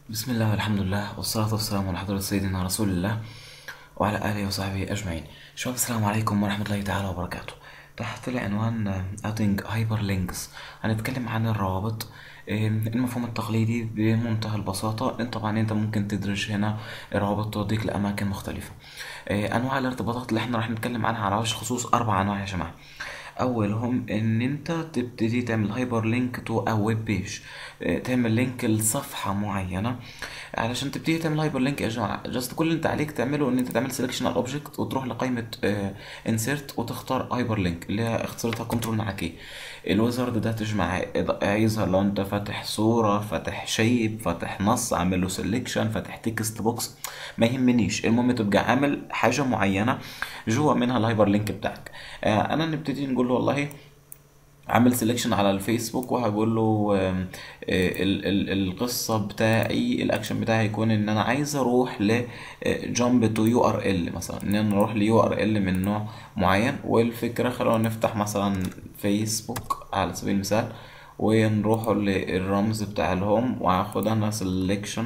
بسم الله والحمد لله والصلاة والسلام على حضرة سيدنا رسول الله وعلى آله وصحبه أجمعين شباب السلام عليكم ورحمة الله تعالى وبركاته تحت العنوان adding hyperlinks هنتكلم عن الروابط إيه، المفهوم التقليدي بمنتهى البساطة انت طبعا انت ممكن تدرج هنا روابط توديك لأماكن مختلفة إيه، أنواع الارتباطات اللي احنا راح نتكلم عنها على وجه خصوص أربع أنواع يا جماعة اولهم ان انت تبتدي تعمل هايبر لينك تو ا ويب بيج تعمل لينك لصفحه معينه علشان تبتدي تعمل هايبر لينك يا جماعه جاست كل اللي انت عليك تعمله ان انت تعمل سيلكشن على الاوبجكت وتروح لقائمه انسيرت وتختار هايبر لينك اللي هي اختصارتها كنترول مع كي الويزارد ده تجمع يظهر لو انت فاتح صوره فاتح شيب فاتح نص عامل له سيلكشن فاتح تكست بوكس ما يهمنيش المهم تبقى عامل حاجه معينه جوا منها الهايبر لينك بتاعك آه، انا نبتدي نقول له والله عامل سيلكشن على الفيسبوك وهقول له آم، آه، ال- ال- القصه بتاعي الاكشن بتاعي هيكون ان انا عايز اروح ل جامب تو يو ار ال مثلا ان انا اروح ليو ار ال من نوع معين والفكره خلونا نفتح مثلا فيسبوك على سبيل المثال ونروح للرمز بتاع الهوم وهاخد انا سيلكشن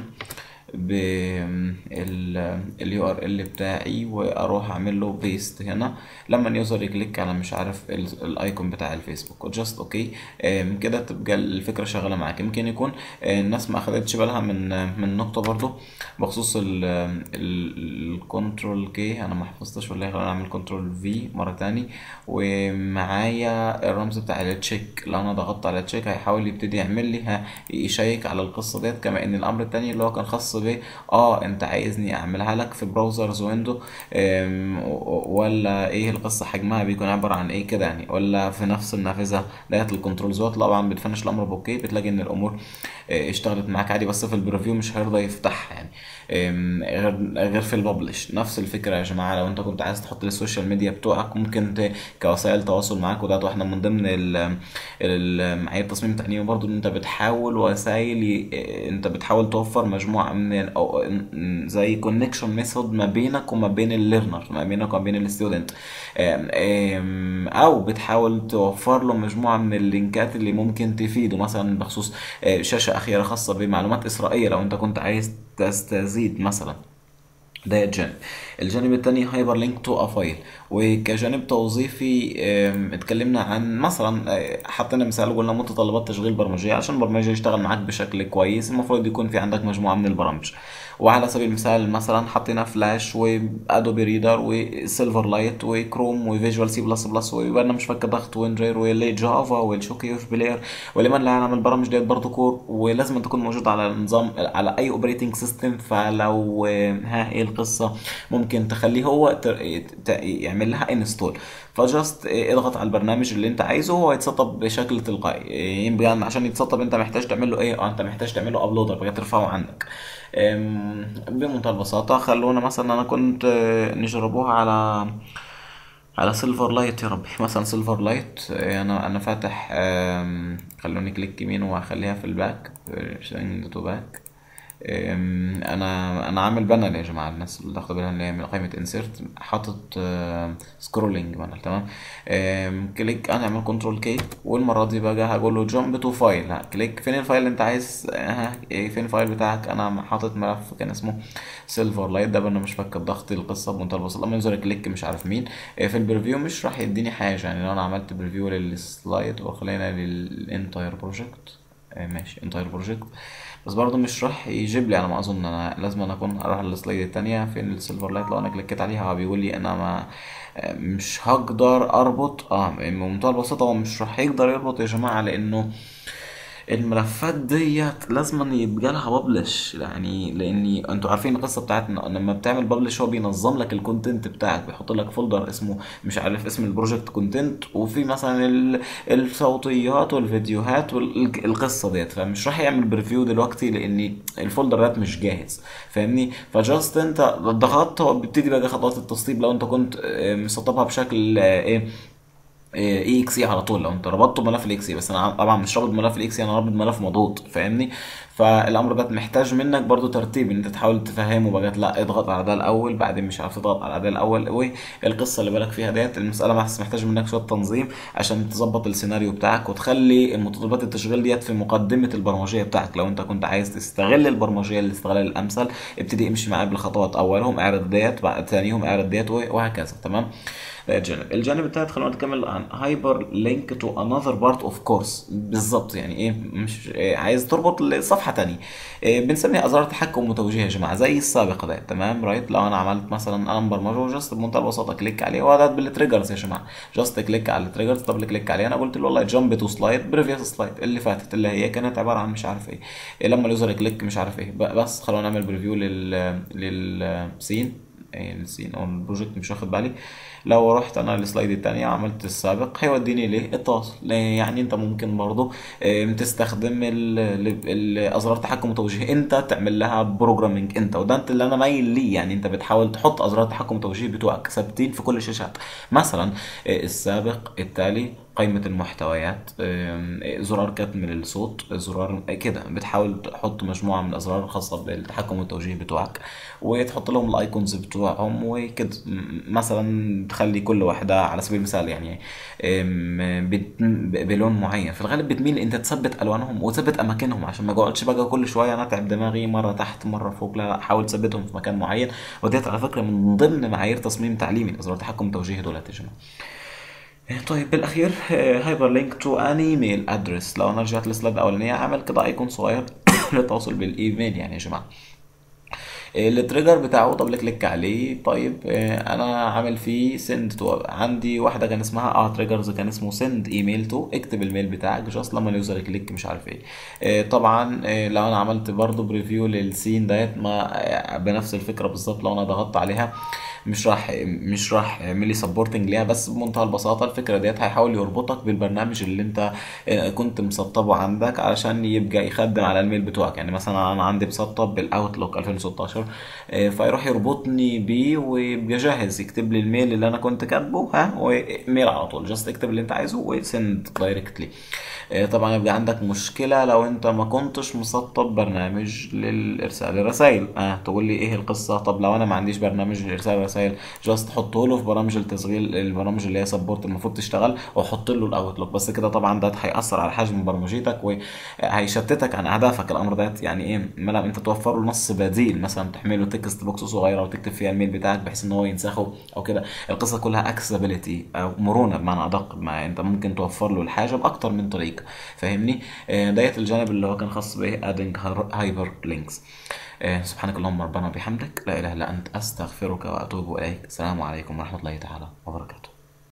باليو ار ال بتاعي واروح اعمل له بيست هنا لما اليوزر يكليك على مش عارف ال- الايكون بتاع الفيسبوك وجاست اوكي كده تبقى الفكره شغاله معاك يمكن يكون آه، الناس ما اخدتش بالها من آه، من نقطه برضو بخصوص الكنترول كي انا ما حفظتش ولا إيه، خلينا نعمل كنترول في مره تاني ومعايا الرمز بتاع التشيك لو انا ضغطت على التشيك هيحاول يبتدي يعمل لي ها- يشيك على القصه ديت كما ان الامر التاني اللي هو كان خاص ب اه انت عايزني اعملها لك في براوزرز ويندو أم، و- ولا ايه القصه حجمها بيكون عباره عن ايه كده يعني ولا في نفس النافذه ديت الكنترولزات طبعا بتفنش الامر بوكي بتلاقي ان الامور آه، اشتغلت معاك عادي بس في البريفيو مش هيرضى يفتحها يعني أم، غير غير في الببلش نفس الفكره يا جماعه لو انت كنت عايز تحط السوشيال ميديا بتوعك ممكن ت... كوسائل تواصل معاك وده واحده من ضمن ال... ال... معايير التصميم التقني برضو ان انت بتحاول وسائل ي... انت بتحاول توفر مجموعه من ال- أو زي كونكشن ميثود ما بينك وما بين الليرنر ما بينك وما بين الستودنت او بتحاول توفر له مجموعه من اللينكات اللي ممكن تفيده مثلا بخصوص آه، شاشه اخيره خاصه بمعلومات اسرائيليه لو انت كنت عايز تستزيد مثلا ده جانب الجانب التاني هايبر لينك تو ا فايل وكجانب توظيفي آم، اتكلمنا عن مثلا آه، حطينا مثال قلنا متطلبات تشغيل برمجيه عشان البرمجه يشتغل معاك بشكل كويس المفروض يكون في عندك مجموعه من البرامج وعلى سبيل المثال مثلا حطينا فلاش وادوبي ريدر وسيلفر لايت وكروم وفيجوال سي بلس بلس وبرنامج فك ضغط وينرير والجافا والشوكي اوف بلاير ولمن لا يعلم البرامج ديت برضه كور ولازم تكون موجود على النظام على اي اوبريتنج سيستم فلو آه، ها ايه القصه ممكن تخليه هو ت- ت- يعمل لها انستول فجاست اضغط على البرنامج اللي انت عايزه هو يتسطب بشكل تلقائي يبقى عشان يتسطب انت محتاج تعمل له ايه اه انت محتاج تعمل له ابلودر بقى ترفعه عندك أم، بمنتهى البساطة خلونا مثلا انا كنت آه، نجربوها على على سيلفر لايت يا ربي مثلا سيلفر لايت انا انا فاتح أم، خلوني كليك يمين واخليها في الباك سند تو باك أم، انا انا عامل بانر يا جماعه الناس اللي تاخد بالها ان هي من قائمه انسيرت حاطط سكرولنج بانر تمام أم، كليك انا اعمل كنترول كي والمره دي بقى هقول له جامب تو فايل كليك فين الفايل اللي انت عايز ها إيه فين الفايل بتاعك انا حاطط ملف كان اسمه سيلفر لايت ده برنامج فك الضغط القصه بمنتهى البساطه لما ينزل كليك مش عارف مين إيه في البريفيو مش راح يديني حاجه يعني لو انا عملت بريفيو للسلايد وخلينا للانتاير بروجكت ماشي انتاير بروجكت بس برضه مش راح يجيب لي انا ما اظن انا لازم أنا اكون اروح للسلايد التانية فين السيلفر لايت لو انا كليكت عليها هو بيقول لي انا ما مش هقدر اربط اه بمنتهى البساطة هو مش راح يقدر يربط يا جماعة لانه الملفات ديت لازم يبقى لها ببلش يعني لاني انتوا عارفين القصه بتاعتنا لما بتعمل ببلش هو بينظم لك الكونتنت بتاعك بيحط لك فولدر اسمه مش عارف اسم البروجكت كونتنت وفي مثلا ال- الصوتيات والفيديوهات والقصه ديت فمش راح يعمل بريفيو دلوقتي لان الفولدر ده مش جاهز فاهمني فجاست انت ضغطت هو بيبتدي بقى خطوات التسطيب لو انت كنت آه، مسطبها بشكل آه، ايه اي اكس اي على طول لو انت ربطته بملف الاكس اي بس انا طبعا مش رابط ملف الاكس اي انا رابط ملف مضغوط فاهمني فالامر ده محتاج منك برضو ترتيب ان انت تحاول تفهمه بقى لا اضغط على ده الاول بعدين مش عارف تضغط على ده الاول والقصه اللي بالك فيها ديت المساله بس محتاج منك شويه تنظيم عشان تظبط السيناريو بتاعك وتخلي متطلبات التشغيل ديت في مقدمه البرمجيه بتاعك لو انت كنت عايز تستغل البرمجيه الاستغلال الامثل ابتدي امشي معايا بالخطوات اولهم اعرض ديت بعد ثانيهم اعرض ديت وهكذا تمام ده الجانب الجانب الثالث خلونا نتكلم عن هايبر لينك تو انذر بارت اوف كورس بالظبط يعني ايه مش إيه عايز تربط لصفحه ثانيه إيه بنسميها ازرار تحكم متوجهه يا جماعه زي السابق ده تمام رايت لو انا عملت مثلا انا مبرمجه جاست بمنتهى البساطه كليك عليه وهذا بالتريجرز يا جماعه جاست كليك على التريجرز طب كليك عليه انا قلت له والله جامب تو سلايد بريفيوس سلايد اللي فاتت اللي هي كانت عباره عن مش عارف ايه, إيه لما اليوزر كليك مش عارف ايه بس خلونا نعمل بريفيو لل للسين ايه السين او البروجكت مش واخد بالي لو رحت انا السلايد التانية عملت السابق هيوديني ليه التواصل يعني انت ممكن برضو تستخدم الازرار تحكم متوجه انت تعمل لها بروجرامنج انت وده انت اللي انا مايل ليه يعني انت بتحاول تحط ازرار تحكم متوجه بتوعك ثابتين في كل الشاشات مثلا السابق التالي قائمة المحتويات زرار كتم للصوت زرار كده بتحاول تحط مجموعة من الأزرار الخاصة بالتحكم والتوجيه بتوعك وتحط لهم الأيكونز بتوعهم وكده مثلا تخلي كل واحدة على سبيل المثال يعني بلون معين في الغالب بتميل انت تثبت الوانهم وتثبت اماكنهم عشان ما اقعدش بقى كل شويه انا اتعب دماغي مره تحت مره فوق لا حاول تثبتهم في مكان معين وديت على فكره من ضمن معايير تصميم تعليمي ازرار تحكم توجيه دولت يا جماعه طيب بالاخير هايبر لينك تو ان ايميل ادرس لو انا رجعت للسلايد الاولانيه عمل كده ايكون صغير للتواصل بالايميل يعني يا جماعه التريجر بتاعه طب كليك عليه طيب انا عامل فيه سند تو عندي واحده كان اسمها اه تريجرز كان اسمه سند ايميل تو اكتب الميل بتاعك جاست لما اليوزر يكليك مش عارف ايه طبعا لو انا عملت برضو بريفيو للسين ديت ما بنفس الفكره بالظبط لو انا ضغطت عليها مش راح مش راح يعمل لي سبورتنج ليها بس بمنتهى البساطه الفكره ديت هيحاول يربطك بالبرنامج اللي انت كنت مسطبه عندك علشان يبقى يخدم على الميل بتوعك يعني مثلا انا عندي مسطب بالاوتلوك 2016 فيروح يربطني بيه ويبقى جاهز يكتب لي الميل اللي انا كنت كاتبه ها وميل على طول جاست اكتب اللي انت عايزه وسند دايركتلي طبعا يبقى عندك مشكله لو انت ما كنتش مسطب برنامج للارسال الرسائل اه تقول لي ايه القصه طب لو انا ما عنديش برنامج لارسال الرسائل جاست حطه له في برامج التشغيل البرامج اللي هي سبورت المفروض تشتغل وحط له الاوتلوك بس كده طبعا ده هياثر على حجم برمجيتك وهيشتتك عن اهدافك الامر ده يعني ايه ما انت توفر له نص بديل مثلا تحمله تكست بوكس صغيره وتكتب فيها الميل بتاعك بحيث ان هو ينسخه او كده القصه كلها اكسبيليتي او مرونه بمعنى ادق ما انت ممكن توفر له الحاجه باكتر من طريقه فاهمني ديت الجانب اللي هو كان خاص بايه ادنج هايبر لينكس سبحانك اللهم ربنا وبحمدك لا اله الا انت استغفرك واتوب اليك السلام عليكم ورحمه الله تعالى وبركاته